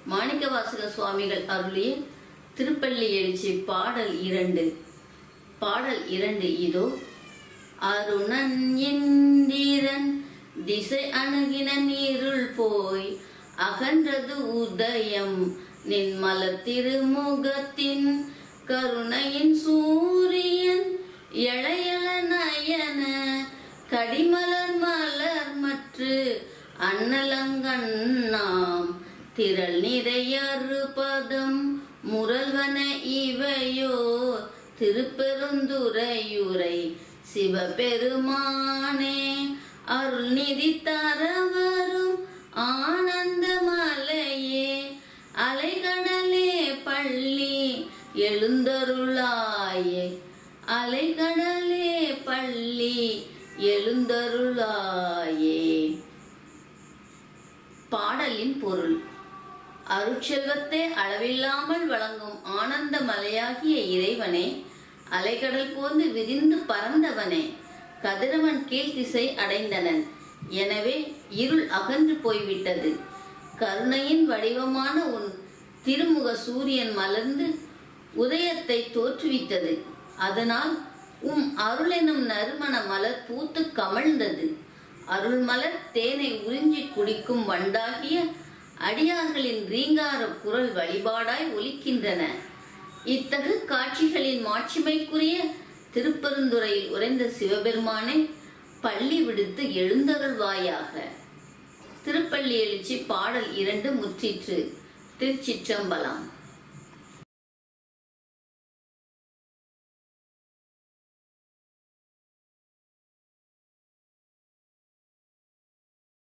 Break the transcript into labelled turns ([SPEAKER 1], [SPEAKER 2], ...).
[SPEAKER 1] மாணிக்கவாசக சுவாமிகள் அருளிய திருப்பள்ளி எழுச்சி பாடல் இரண்டு பாடல் இரண்டு இதோ அருணன் இந்திரன் திசை அணுகின நீருள் போய் அகன்றது உதயம் நின் மலர் திருமுகத்தின் கருணையின் சூரியன் எழையல நயன கடிமலர் மலர் மற்று அன்னலங்கண்ணாம் திரள் நிறையறு பதம் முரல்வன இவையோ திருப்பெருந்துறையுரை சிவபெருமானே அருள் நிதி தர வரும் ஆனந்த மலையே அலைகடலே பள்ளி எழுந்தருளாயே அலைகடலே பள்ளி எழுந்தருளாயே பாடலின் பொருள் அருட்செல்வத்தை அளவில்லாமல் வழங்கும் ஆனந்த மலையாகிய இறைவனே அலைகடல் போந்து விரிந்து பறந்தவனே கதிரவன் கீழ் திசை அடைந்தனன் எனவே இருள் அகன்று போய்விட்டது கருணையின் வடிவமான உன் திருமுக சூரியன் மலர்ந்து உதயத்தை தோற்றுவித்தது அதனால் உம் அருளெனும் நறுமண மலர் பூத்து கமழ்ந்தது அருள் மலர் தேனை உறிஞ்சி குடிக்கும் வண்டாகிய அடியார்களின் ரீங்கார குரல் வழிபாடாய் ஒலிக்கின்றன இத்தகு காட்சிகளின் மாட்சிமைக்குரிய திருப்பெருந்துறையில் உறைந்த சிவபெருமானை பள்ளி விடுத்து எழுந்தருள்வாயாக திருப்பள்ளி எழுச்சி பாடல் இரண்டு முற்றிற்று திருச்சிற்றம்பலம்